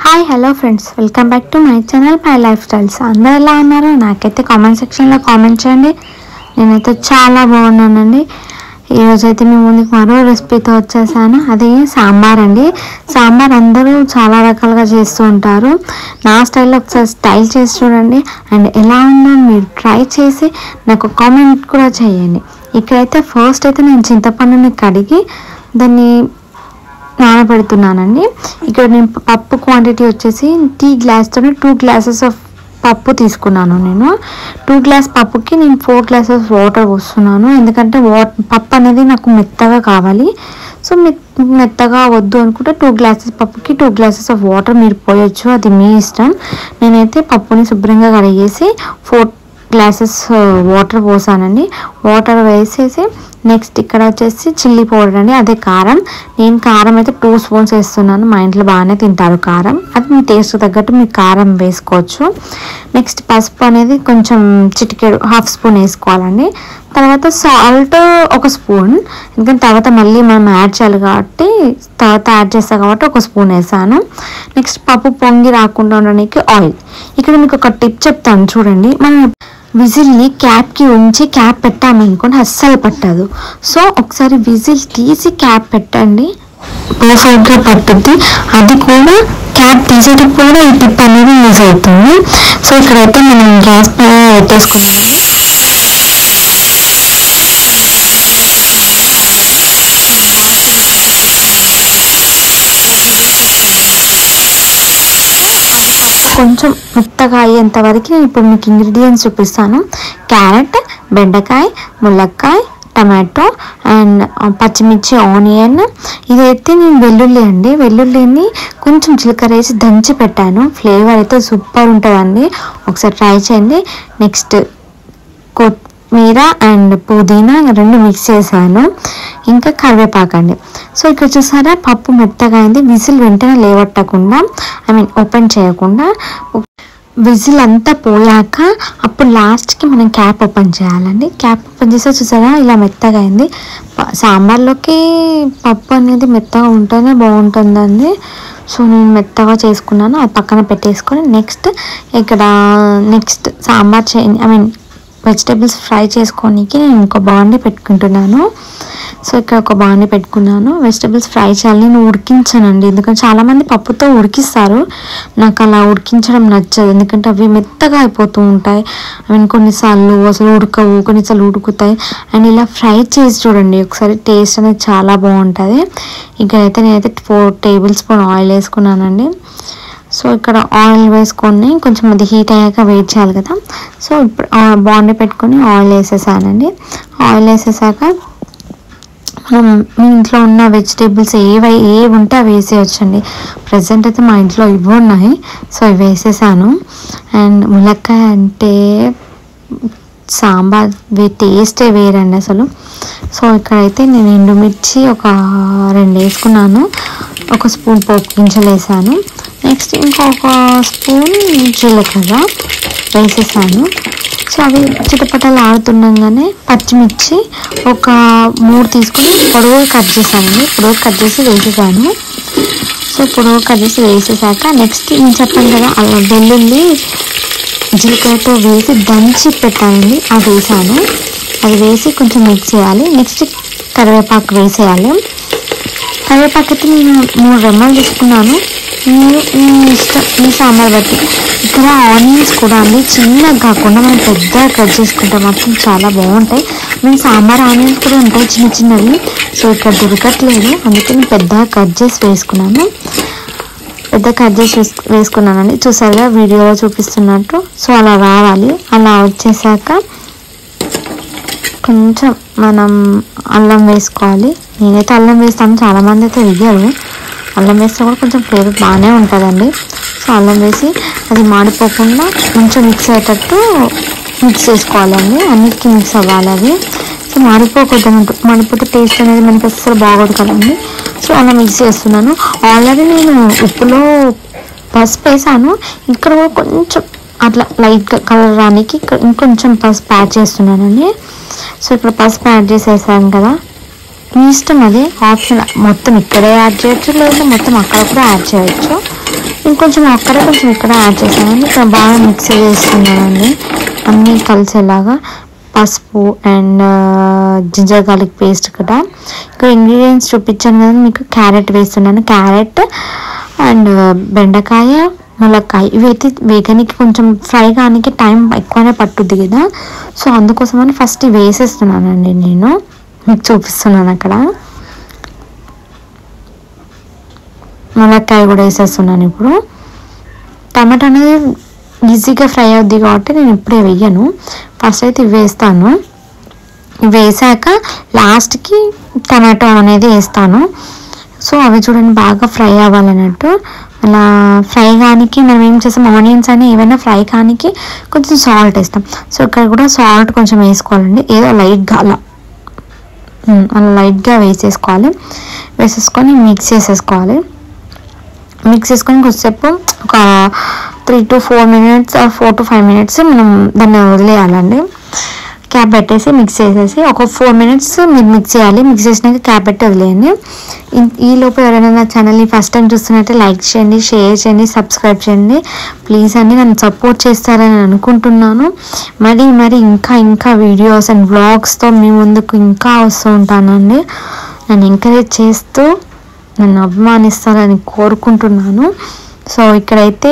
hi hello friends welcome back to my channel my life styles అందరూ ఎలా ఉన్నారు నాకైతే కామెంట్ సెక్షన్లో కామెంట్ చేయండి నేనైతే చాలా బాగున్నానండి ఈరోజు అయితే మీ ముందుకు మరో రెసిపీతో వచ్చేసాను అది సాంబార్ అండి సాంబార్ అందరూ చాలా రకాలుగా చేస్తూ ఉంటారు నా స్టైల్లో ఒకసారి స్టైల్ చేసి చూడండి అండ్ ఎలా ఉందో మీరు ట్రై చేసి నాకు కామెంట్ కూడా చేయండి ఇక్కడైతే ఫస్ట్ అయితే నేను చింతపండుని కడిగి దాన్ని నానబెడుతున్నానండి ఇక్కడ నేను పప్పు క్వాంటిటీ వచ్చేసి టీ గ్లాస్తో టూ గ్లాసెస్ ఆఫ్ పప్పు తీసుకున్నాను నేను టూ గ్లాస్ పప్పుకి నేను ఫోర్ గ్లాసెస్ వాటర్ పోస్తున్నాను ఎందుకంటే వాట్ పప్పు అనేది నాకు మెత్తగా కావాలి సో మె- మెత్తగా వద్దు అనుకుంటే టూ గ్లాసెస్ పప్పుకి టూ గ్లాసెస్ ఆఫ్ వాటర్ మీరు పోయొచ్చు అది మీ ఇష్టం నేనైతే పప్పుని శుభ్రంగా కడిగేసి ఫోర్ గ్లాసెస్ వాటర్ పోసానండి వాటర్ వేసేసి నెక్స్ట్ ఇక్కడ వచ్చేసి చిల్లీ పౌడర్ అండి అదే కారం నేను కారం అయితే టూ స్పూన్స్ వేస్తున్నాను మా ఇంట్లో బాగానే తింటారు కారం అది మీ టేస్ట్ తగ్గట్టు మీరు కారం వేసుకోవచ్చు నెక్స్ట్ పసుపు అనేది కొంచెం చిటికెడు హాఫ్ స్పూన్ వేసుకోవాలండి తర్వాత సాల్ట్ ఒక స్పూన్ ఎందుకంటే తర్వాత మళ్ళీ మనం యాడ్ చేయాలి కాబట్టి తర్వాత యాడ్ చేస్తాం కాబట్టి ఒక స్పూన్ వేసాను నెక్స్ట్ పప్పు పొంగి రాకుండా ఉండడానికి ఆయిల్ ఇక్కడ మీకు ఒక టిప్ చెప్తాను చూడండి మనం విజిల్ని క్యాప్కి ఉంచి క్యాప్ పెట్టామనుకోండి అస్సలు పట్టదు సో ఒకసారి విజిల్ తీసి క్యాప్ పెట్టండి పర్ఫెక్ట్గా పట్టుద్ది అది కూడా క్యాప్ తీసేటప్పుడు కూడా ఈ టిప్ అనేది యూజ్ అవుతుంది సో ఇక్కడైతే మనం గ్యాస్ పైన పెట్టేసుకున్నాము కొంచెం మెత్తగా అయ్యేంత వరకు నేను ఇప్పుడు మీకు ఇంగ్రీడియంట్స్ చూపిస్తాను క్యారెట్ బెండకాయ ములక్కాయ టమాటో అండ్ పచ్చిమిర్చి ఆనియన్ ఇదైతే నేను వెల్లుల్లి అండి వెల్లుల్లిని కొంచెం జీలకర్ర వేసి దంచి పెట్టాను ఫ్లేవర్ అయితే సూపర్ ఉంటుందండి ఒకసారి ట్రై చేయండి నెక్స్ట్ కొత్తిమీర అండ్ పుదీనా రెండు మిక్స్ చేశాను ఇంకా కరివేపాకు అండి సో ఇక్కడ చూసారా పప్పు మెత్తగా అయింది విజిల్ వెంటనే లేవట్టకుండా ఐ మీన్ ఓపెన్ చేయకుండా విజిల్ అంతా పోయాక అప్పుడు లాస్ట్కి మనం క్యాప్ ఓపెన్ చేయాలండి క్యాప్ ఓపెన్ చేస్తే చూసారా ఇలా మెత్తగా అయింది ప- సాంబార్లోకి పప్పు అనేది మెత్తగా ఉంటేనే బాగుంటుందండి సో నేను మెత్తగా చేసుకున్నాను అది పక్కన పెట్టేసుకొని నెక్స్ట్ ఇక్కడ నెక్స్ట్ సాంబార్ చే ఐ మీన్ వెజిటేబుల్స్ ఫ్రై చేసుకోనికి నేను ఇంకో బాండి పెట్టుకుంటున్నాను సో ఇక్కడ ఒక బాండి పెట్టుకున్నాను వెజిటేబుల్స్ ఫ్రై చేయాలి నేను ఉడికించానండి ఎందుకంటే చాలామంది పప్పుతో ఉడికిస్తారు నాకు అలా ఉడికించడం నచ్చదు ఎందుకంటే అవి మెత్తగా అయిపోతూ ఉంటాయి ఐ మీన్ కొన్నిసార్లు అసలు ఉడకవు కొన్నిసార్లు ఉడుకుతాయి అండ్ ఇలా ఫ్రై చేసి చూడండి ఒకసారి టేస్ట్ అనేది చాలా బాగుంటుంది ఇక్కడైతే నేనైతే ఫోర్ టేబుల్ స్పూన్ ఆయిల్ వేసుకున్నానండి సో ఇక్కడ ఆయిల్ వేసుకొని కొంచెం అది హీట్ అయ్యాక వెయిట్ చేయాలి కదా సో ఇప్పుడు బాండి పెట్టుకొని ఆయిల్ వేసేసానండి ఆయిల్ వేసేసాక మనం మీ ఇంట్లో ఉన్న వెజిటేబుల్స్ ఏవి ఏవి ఉంటే అవి వేసేయచ్చండి ప్రజెంట్ అయితే మా ఇంట్లో ఇవి ఉన్నాయి సో ఇవి వేసేసాను అండ్ ములక్కాయ అంటే సాంబార్ టేస్టే వేరండి అసలు సో ఇక్కడైతే నేను ఎండుమిర్చి ఒక రెండు వేసుకున్నాను ఒక స్పూన్ పోపు గింజలు వేసాను నెక్స్ట్ ఇంకొక స్పూన్ జీలకర్ర వేసేసాను సో అవి చిటపటలు ఆడుతుండగానే పచ్చిమిర్చి ఒక మూడు తీసుకొని పొడవు కట్ చేశానండి పొడవు కట్ చేసి వేసేసాను సో పొడవు కట్ చేసి వేసేసాక నెక్స్ట్ నేను చెప్పాను కదా అలా వెల్లుల్లి జీలకర్రతో వేసి దంచి పెట్టానండి అది వేసాను అది వేసి కొంచెం మిక్స్ చేయాలి నెక్స్ట్ కరివేపాకు వేసేయాలి కరివేపాకు అయితే నేను మూడు రెమ్మలు తీసుకున్నాను మీరు మీ ఇష్టం మీ సాంబార్ బట్టి ఇక్కడ ఆనియన్స్ కూడా అండి చిన్నగా కాకుండా మనం పెద్దగా కట్ చేసుకుంటే మాత్రం చాలా బాగుంటాయి మేము సాంబార్ ఆనియన్స్ కూడా ఉంటాయి చిన్న చిన్నవి సో ఇక్కడ దొరకట్లేదు అందుకే నేను పెద్దగా కట్ చేసి వేసుకున్నాను పెద్ద కట్ చేసి వేసు- వేసుకున్నానండి చూసారుగా వీడియోలో చూపిస్తున్నట్టు సో అలా రావాలి అలా వచ్చేసాక కొంచెం మనం అల్లం వేసుకోవాలి నేనైతే అల్లం వేస్తాను చాలామంది అయితే వెయ్యరు అల్లం వేస్తే కూడా కొంచెం ఫ్లేవర్ బాగానే ఉంటుందండి సో అల్లం వేసి అది మాడిపోకుండా కొంచెం మిక్స్ అయ్యేటట్టు మిక్స్ చేసుకోవాలండి అన్నిటికీ మిక్స్ అవ్వాలి అవి సో మాడిపోకూడదు అన్నట్టు మాడిపోతే టేస్ట్ అనేది మనకి అస్సలు బాగోదు కదండి సో అలా మిక్స్ చేస్తున్నాను ఆల్రెడీ నేను ఉప్పులో పసుపు వేసాను ఇక్కడ కూడా కొంచెం అట్లా లైట్గా కలర్ రానికి ఇక్కడ ఇంకొంచెం పసుపు యాడ్ చేస్తున్నానండి సో ఇక్కడ పసుపు యాడ్ చేసేసాను కదా మీ ఇష్టం అది ఆప్షన్ మొత్తం ఇక్కడే యాడ్ చేయొచ్చు లేదా మొత్తం అక్కడ కూడా యాడ్ చేయొచ్చు ఇంకొంచెం అక్కడ కొంచెం ఇక్కడ యాడ్ చేశానండి ఇక్కడ బాగా మిక్స్ చేస్తున్నానండి అన్నీ కలిసేలాగా పసుపు అండ్ జింజర్ గార్లిక్ పేస్ట్ కూడా ఇక్కడ ఇంగ్రీడియంట్స్ చూపించాను కదా మీకు క్యారెట్ వేస్తున్నాను క్యారెట్ అండ్ బెండకాయ ములక్కాయ ఇవైతే వేగనికి కొంచెం ఫ్రై కానికి టైం ఎక్కువనే పట్టుద్ది కదా సో అందుకోసమని ఫస్ట్ ఇవి వేసేస్తున్నానండి నేను మీకు చూపిస్తున్నాను అక్కడ ములక్కాయ కూడా వేసేస్తున్నాను ఇప్పుడు టమాటా అనేది ఈజీగా ఫ్రై అవుద్ది కాబట్టి నేను ఇప్పుడే వెయ్యను ఫస్ట్ అయితే ఇవి వేస్తాను ఇవి వేసాక లాస్ట్కి టమాటో అనేది వేస్తాను సో అవి చూడండి బాగా ఫ్రై అవ్వాలన్నట్టు అలా ఫ్రై కానికి మనం ఏం చేస్తాం ఆనియన్స్ అని ఏవైనా ఫ్రై కానికి కొంచెం సాల్ట్ వేస్తాం సో ఇక్కడ కూడా సాల్ట్ కొంచెం వేసుకోవాలండి ఏదో లైట్గా అలా ఉమ్, అలా లైట్గా వేసేసుకోవాలి వేసేసుకొని మిక్స్ చేసేసుకోవాలి మిక్స్ చేసుకొని కొద్దిసేపు ఒక three to four minutes four to five minutes మనం దాన్ని వదిలేయాలండి క్యాప్ పెట్టేసి మిక్స్ చేసేసి ఒక ఫోర్ మినిట్స్ మీరు మిక్స్ చేయాలి మిక్స్ చేసినాక క్యాప్ పెట్టి వదిలేయండి ఈ- ఈ లోపు ఎవరైనా నా ఛానల్ని ఫస్ట్ టైం చూస్తున్నట్టే లైక్ చేయండి షేర్ చేయండి సబ్స్క్రైబ్ చేయండి ప్లీజ్ అండి నన్ను సపోర్ట్ చేస్తారని అనుకుంటున్నాను మరి మరి ఇంకా ఇంకా వీడియోస్ అండ్ వ్లాగ్స్తో మీ ముందుకు ఇంకా వస్తూ ఉంటానండి నన్ను ఎంకరేజ్ చేస్తూ నన్ను అభిమానిస్తారని కోరుకుంటున్నాను సో ఇక్కడైతే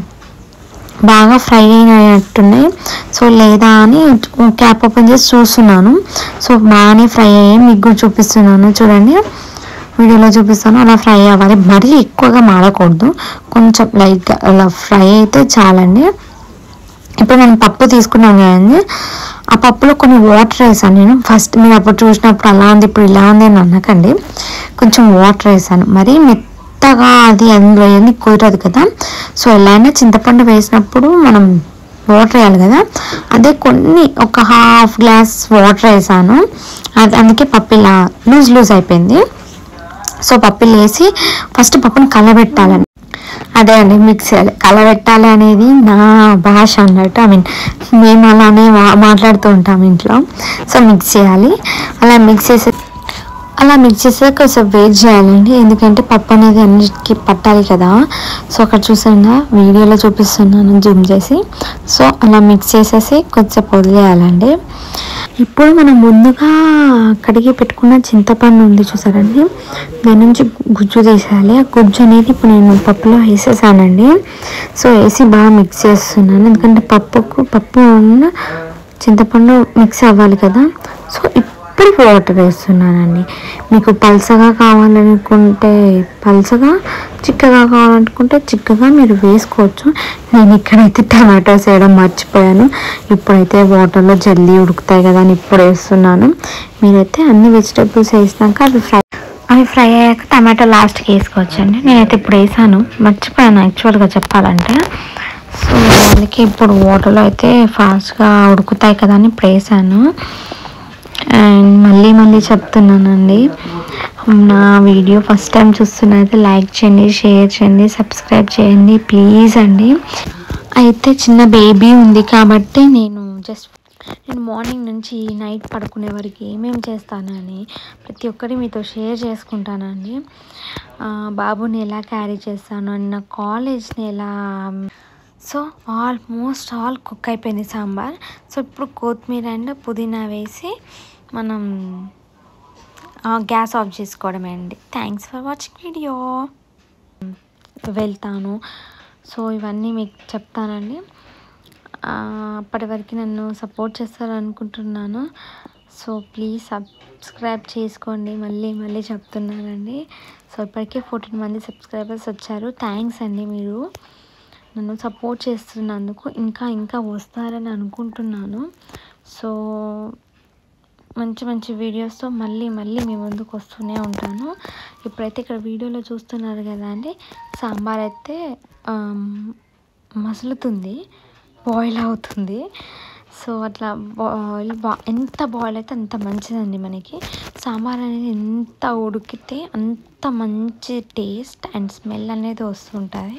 బాగా ఫ్రై అయినట్టున్నాయి సో లేదా అని క్యాప్ ఓపెన్ చేసి చూస్తున్నాను సో బాగానే ఫ్రై అయ్యాయి మీకు కూడా చూపిస్తున్నాను చూడండి వీడియోలో చూపిస్తాను అలా ఫ్రై అవ్వాలి మరీ ఎక్కువగా మాడకూడదు కొంచెం లైట్గా అలా ఫ్రై అయితే చాలండి ఇప్పుడు నేను పప్పు తీసుకున్నాను కదండి ఆ పప్పులో కొన్ని వాటర్ వేసాను నేను ఫస్ట్ మీరు అప్పుడు చూసినప్పుడు అలా ఉంది ఇప్పుడు ఇలా ఉంది అని అనకండి కొంచెం వాటర్ వేసాను మరి మెత్తగా అది అందులో ఏమి కుదరదు కదా సో ఎలా అయినా చింతపండు వేసినప్పుడు మనం వాటర్ వేయాలి కదా అదే కొన్ని ఒక హాఫ్ గ్లాస్ వాటర్ వేసాను అది అందుకే పప్పు ఇలా లూజ్ లూజ్ అయిపోయింది సో పప్పులు వేసి ఫస్ట్ పప్పుని కలబెట్టాలండి అదే అండి మిక్స్ చేయాలి కలబెట్టాలి అనేది నా భాష అన్నట్టు ఐ మీన్ మేము అలానే మా- మాట్లాడుతూ ఉంటాం ఇంట్లో సో మిక్స్ చేయాలి అలా మిక్స్ చేసే అలా మిక్స్ చేసాక కొంచెం వెయిట్ చేయాలండి ఎందుకంటే పప్పు అనేది అన్నిటికీ పట్టాలి కదా సో అక్కడ చూసాను వీడియోలో చూపిస్తున్నాను జూమ్ చేసి సో అలా మిక్స్ చేసేసి కొంచెం వదిలేయాలండి ఇప్పుడు మనం ముందుగా కడిగి పెట్టుకున్న చింతపండు ఉంది చూసారండి దాని నుంచి గుజ్జు తీసేయాలి ఆ గుజ్జు అనేది ఇప్పుడు నేను పప్పులో వేసేసానండి సో వేసి బాగా మిక్స్ చేస్తున్నాను ఎందుకంటే పప్పుకు పప్పు ఉన్న చింతపండు మిక్స్ అవ్వాలి కదా సో ఇప్పుడు వాటర్ వేస్తున్నానండి మీకు పల్సగా కావాలనుకుంటే పల్సగా చిక్కగా కావాలనుకుంటే చిక్కగా మీరు వేసుకోవచ్చు నేను ఇక్కడైతే టమాటోస్ వేయడం మర్చిపోయాను ఇప్పుడైతే వాటర్లో జల్దీ ఉడుకుతాయి కదా అని ఇప్పుడు వేస్తున్నాను మీరైతే అన్ని వెజిటేబుల్స్ వేసినాక అవి ఫ్రై అవి ఫ్రై అయ్యాక టమాటో లాస్ట్కి వేసుకోవచ్చు అండి నేనైతే ఇప్పుడు వేసాను మర్చిపోయాను యాక్చువల్గా చెప్పాలంటే సో అందుకే ఇప్పుడు వాటర్లో అయితే ఫాస్ట్గా ఉడుకుతాయి కదా అని ఇప్పుడు వేసాను అండ్ మళ్ళీ మళ్ళీ చెప్తున్నానండి నా వీడియో ఫస్ట్ టైం చూస్తున్నైతే లైక్ చేయండి షేర్ చేయండి సబ్స్క్రైబ్ చేయండి ప్లీజ్ అండి అయితే చిన్న బేబీ ఉంది కాబట్టి నేను జస్ట్ నేను మార్నింగ్ నుంచి నైట్ పడుకునే వరకు ఏమేమి చేస్తానని ప్రతి ఒక్కటి మీతో షేర్ చేసుకుంటానండి ఆ, బాబుని ఎలా క్యారీ చేస్తాను అండ్ నా కాలేజ్ని ఎలా సో ఆల్మోస్ట్ ఆల్ కుక్ అయిపోయింది సాంబార్ సో ఇప్పుడు కొత్తిమీర అండ్ పుదీనా వేసి మనం గ్యాస్ ఆఫ్ చేసుకోవడమే అండి థ్యాంక్స్ ఫర్ వాచింగ్ వీడియో వెళ్తాను సో ఇవన్నీ మీకు చెప్తానండి ఆ, అప్పటి వరకు నన్ను సపోర్ట్ చేస్తారనుకుంటున్నాను సో ప్లీజ్ సబ్స్క్రైబ్ చేసుకోండి మళ్ళీ మళ్ళీ చెప్తున్నానండి సో ఇప్పటికే ఫోర్టీన్ మంది సబ్స్క్రైబర్స్ వచ్చారు థ్యాంక్స్ అండి మీరు నన్ను సపోర్ట్ చేస్తున్నందుకు ఇంకా ఇంకా వస్తారని అనుకుంటున్నాను సో మంచి మంచి వీడియోస్తో మళ్ళీ మళ్ళీ మీ ముందుకు వస్తూనే ఉంటాను ఇప్పుడైతే ఇక్కడ వీడియోలో చూస్తున్నారు కదా అండి సాంబార్ అయితే ఆమ్, మసులుతుంది బాయిల్ అవుతుంది సో అట్లా బాయిల్ బా ఎంత బాయిల్ అయితే అంత మంచిదండి మనకి సాంబార్ అనేది ఎంత ఉడికితే అంత మంచి టేస్ట్ అండ్ స్మెల్ అనేది వస్తుంటుంది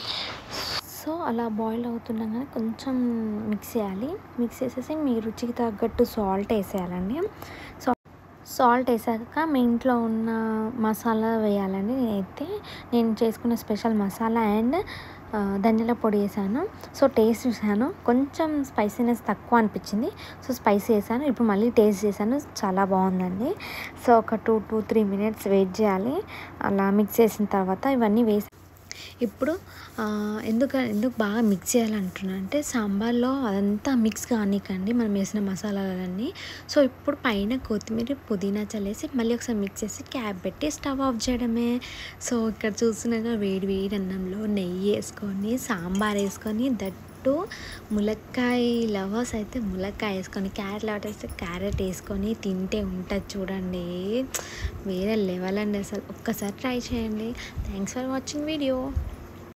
సో అలా బాయిల్ అవుతుండగానే కొంచెం మిక్స్ చేయాలి మిక్స్ చేసేసి మీ రుచికి తగ్గట్టు సాల్ట్ వేసేయాలండి సో సాల్ట్ వేసాక మీ ఇంట్లో ఉన్న మసాలా వేయాలండి నేనైతే నేను చేసుకున్న స్పెషల్ మసాలా అండ్ ఆ, ధనియాల పొడి వేసాను సో టేస్ట్ చూసాను కొంచెం స్పైసీనెస్ తక్కువ అనిపించింది సో స్పైసీ వేసాను ఇప్పుడు మళ్ళీ టేస్ట్ చేశాను చాలా బాగుందండి సో ఒక two two three minutes wait చేయాలి అలా మిక్స్ చేసిన తర్వాత ఇవన్నీ వేసి ఇప్పుడు ఆ, ఎందుకు ఎందుకు బాగా మిక్స్ చేయాలంటున్నా అంటే సాంబార్లో అదంతా మిక్స్ కానీకండి మనం వేసిన మసాలాలన్నీ సో ఇప్పుడు పైన కొత్తిమీర పుదీనా చల్లేసి మళ్ళీ ఒకసారి మిక్స్ చేసి క్యాప్ పెట్టి స్టవ్ ఆఫ్ చేయడమే సో ఇక్కడ చూస్తున్నాగా వేడి వేడి అన్నంలో నెయ్యి వేసుకొని సాంబార్ వేసుకొని దట్టు ములక్కాయ లవర్స్ అయితే ములక్కాయ వేసుకొని క్యారెట్ లవర్స్ వేస్తే క్యారెట్ వేసుకొని తింటే ఉంటుంది చూడండి వేరే లెవెల్ అండి అసలు ఒక్కసారి ట్రై చేయండి థ్యాంక్స్ ఫర్ వాచింగ్ వీడియో